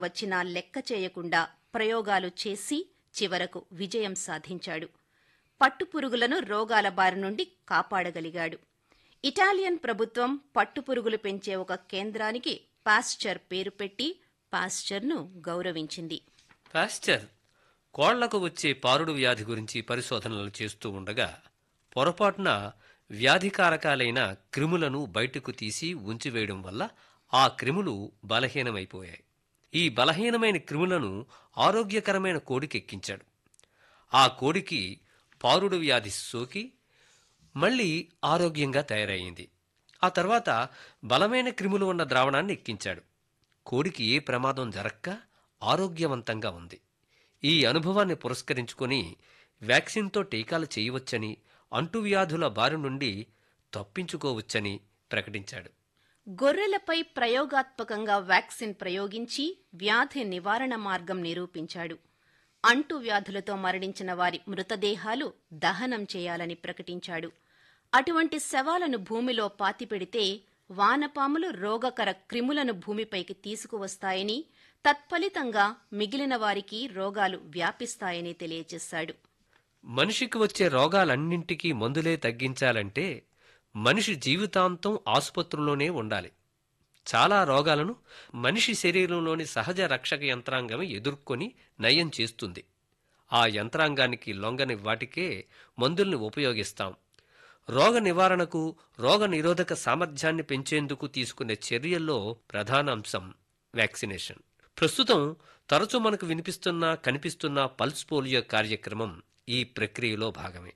వచ్చినా లెక్క చేయకుండా ప్రయోగాలు చేసి చివరకు విజయం సాధించాడు పట్టుపురుగులను రోగాల బారి నుండి కాపాడగలిగాడు ఇటాలియన్ ప్రభుత్వం పట్టుపురుగులు పెంచే ఒక కేంద్రానికి పాస్చర్ పేరు పెట్టి పాస్చర్ను గౌరవించింది పాస్చర్ కోళ్లకు వచ్చే పారుడు వ్యాధి గురించి పరిశోధనలు చేస్తూ ఉండగా పొరపాటున వ్యాధికారకాలైన క్రిములను బయటకు తీసి ఉంచివేయడం వల్ల ఆ క్రిములు బలహీనమైపోయాయి ఈ బలహీనమైన క్రిములను ఆరోగ్యకరమైన కోడికి ఎక్కించాడు ఆ కోడికి పారుడు వ్యాధి సోకి మళ్ళీ ఆరోగ్యంగా తయారయ్యింది ఆ తర్వాత బలమైన క్రిములు ఉన్న ద్రావణాన్ని ఎక్కించాడు కోడికి ఏ ప్రమాదం జరక్క ఆరోగ్యవంతంగా ఉంది ఈ అనుభవాన్ని పురస్కరించుకొని వ్యాక్సిన్తో టీకాలు చేయవచ్చని అంటువ్యాధుల బారి నుండి తప్పించుకోవచ్చని ప్రకటించాడు గొర్రెలపై ప్రయోగాత్మకంగా వ్యాక్సిన్ ప్రయోగించి వ్యాధి నివారణ మార్గం నిరూపించాడు అంటు వ్యాధులతో మరణించిన వారి మృతదేహాలు దహనం చేయాలని ప్రకటించాడు అటువంటి శవాలను భూమిలో పాతిపెడితే వానపాములు రోగకర క్రిములను భూమిపైకి తీసుకువస్తాయని తత్ఫలితంగా మిగిలిన వారికి రోగాలు వ్యాపిస్తాయని తెలియజేశాడు మనిషికి వచ్చే రోగాలన్నింటికీ మందులే తగ్గించాలంటే మనిషి జీవితాంతం ఆసుపత్రుల్లోనే ఉండాలి చాలా రోగాలను మనిషి శరీరంలోని సహజ రక్షక యంత్రాంగమే ఎదుర్కొని నయం చేస్తుంది ఆ యంత్రాంగానికి లొంగని వాటికే మందుల్ని ఉపయోగిస్తాం రోగ నివారణకు రోగ నిరోధక సామర్థ్యాన్ని పెంచేందుకు తీసుకునే చర్యల్లో ప్రధాన అంశం వ్యాక్సినేషన్ ప్రస్తుతం తరచూ మనకు వినిపిస్తున్న కనిపిస్తున్న పల్స్ పోలియో కార్యక్రమం ఈ ప్రక్రియలో భాగమే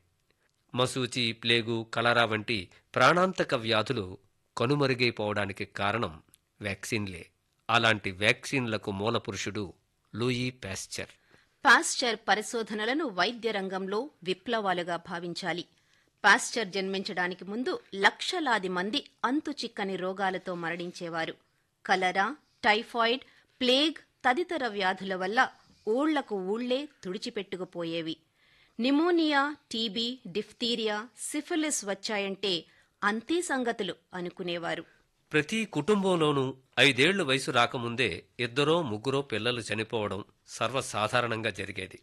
మసూచి ప్లేగు కలరా వంటి ప్రాణాంతక వ్యాధులు కనుమరుగైపోవడానికి కారణం వ్యాక్సిన్లే అలాంటి వ్యాక్సిన్లకు మూలపురుషుడు లూయి పాస్చర్ పాస్చర్ పరిశోధనలను వైద్య రంగంలో విప్లవాలుగా భావించాలి పాస్చర్ జన్మించడానికి ముందు లక్షలాది మంది అంతు చిక్కని రోగాలతో మరణించేవారు కలరా టైఫాయిడ్ ప్లేగ్ తదితర వ్యాధుల వల్ల ఊళ్లకు ఊళ్లే తుడిచిపెట్టుకుపోయేవి నిమోనియా టీబీ డిఫ్తీరియా సిఫిలిస్ వచ్చాయంటే అంతే సంగతులు అనుకునేవారు ప్రతి కుటుంబంలోనూ ఐదేళ్ల వయసు రాకముందే ఇద్దరో ముగ్గురో పిల్లలు చనిపోవడం సర్వసాధారణంగా జరిగేది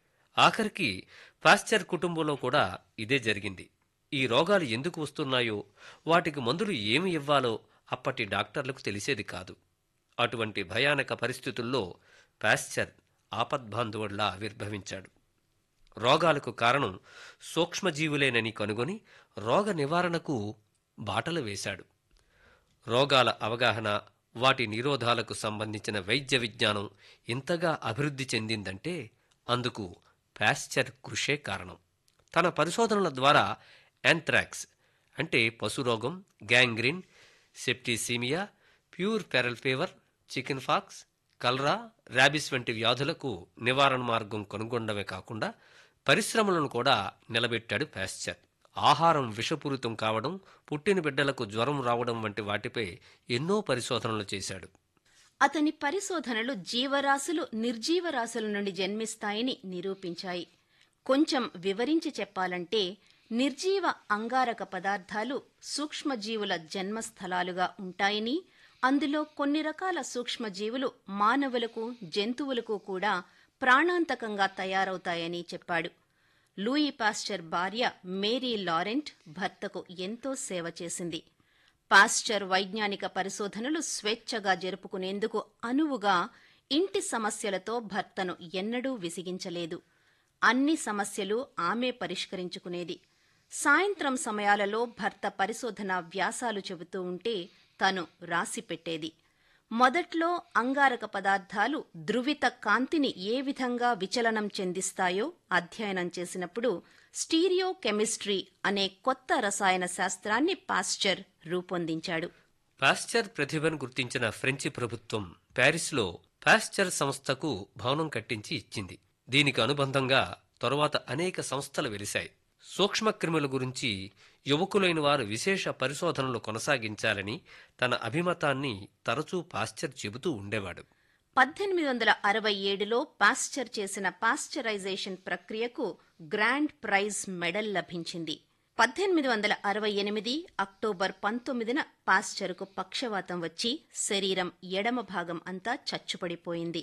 ఆఖరికి పాశ్చర్ కుటుంబంలో కూడా ఇదే జరిగింది ఈ రోగాలు ఎందుకు వస్తున్నాయో వాటికి మందులు ఏమి ఇవ్వాలో అప్పటి డాక్టర్లకు తెలిసేది కాదు అటువంటి భయానక పరిస్థితుల్లో పాశ్చర్ ఆపద్బాంధవుడిలా ఆవిర్భవించాడు రోగాలకు కారణం సూక్ష్మజీవులేనని కనుగొని రోగ నివారణకు బాటలు వేశాడు రోగాల అవగాహన వాటి నిరోధాలకు సంబంధించిన వైద్య విజ్ఞానం ఇంతగా అభివృద్ధి చెందిందంటే అందుకు పాశ్చర్ కృషే కారణం తన పరిశోధనల ద్వారా యాంథ్రాక్స్ అంటే పశురోగం gangrene septicaemia puerperal fever chicken pox cholera rabies వంటి వ్యాధులకు నివారణ మార్గం కనుగొనడమే కాకుండా పరిశ్రమలను కూడా నిలబెట్టాడు పాశ్చర్ ఆహారం విషపూరితం కావడం పుట్టిన బిడ్డలకు జ్వరం రావడం వంటి వాటిపై ఎన్నో పరిశోధనలు చేశాడు అతని పరిశోధనలు జీవరాశులు నిర్జీవరాశుల నుండి జన్మిస్తాయని నిరూపించాయి కొంచెం వివరించి చెప్పాలంటే నిర్జీవ అంగారక పదార్థాలు సూక్ష్మజీవుల జన్మస్థలాలుగా ఉంటాయని అందులో కొన్ని రకాల సూక్ష్మజీవులు మానవులకు జంతువులకు కూడా ప్రాణాంతకంగా తయారవుతాయని చెప్పాడు లూయి పాస్చర్ భార్య మేరీ లారెంట్ భర్తకు ఎంతో సేవ చేసింది పాస్చర్ వైజ్ఞానిక పరిశోధనలు స్వేచ్ఛగా జరుపుకునేందుకు అనువుగా ఇంటి సమస్యలతో భర్తను ఎన్నడూ విసిగించలేదు అన్ని సమస్యలు ఆమె పరిష్కరించుకునేది సాయంత్రం సమయాలలో భర్త పరిశోధన వ్యాసాలు చెబుతూ ఉంటే తను రాసిపెట్టేది మొదట్లో అంగారక పదార్థాలు ధృవిత కాంతిని ఏ విధంగా విచలనం చెందిస్తాయో అధ్యయనం చేసినప్పుడు స్టీరియో కెమిస్ట్రీ అనే కొత్త రసాయన శాస్త్రాన్ని పాస్చర్ రూపొందించాడు పాశ్చర్ ప్రతిభను గుర్తించిన ఫ్రెంచి ప్రభుత్వం ప్యారిస్లో పాశ్చర్ సంస్థకు భవనం కట్టించి ఇచ్చింది దీనికి అనుబంధంగా తరువాత అనేక సంస్థలు వెలిశాయి సూక్ష్మక్రిముల గురించి యువకులైన వారు విశేష పరిశోధనలు కొనసాగించాలని తన అభిమతాన్ని తరచూ పాశ్చర్ చెబుతూ ఉండేవాడు పద్దెనిమిది వందల అరవై ఏడులో పాస్చర్ చేసిన పాస్చరైజేషన్ ప్రక్రియకు గ్రాండ్ ప్రైజ్ మెడల్ లభించింది పద్దెనిమిది వందల అరవై ఎనిమిది అక్టోబర్ పంతొమ్మిదిన పాస్చర్కు పక్షవాతం వచ్చి శరీరం ఎడమ భాగం అంతా చచ్చుపడిపోయింది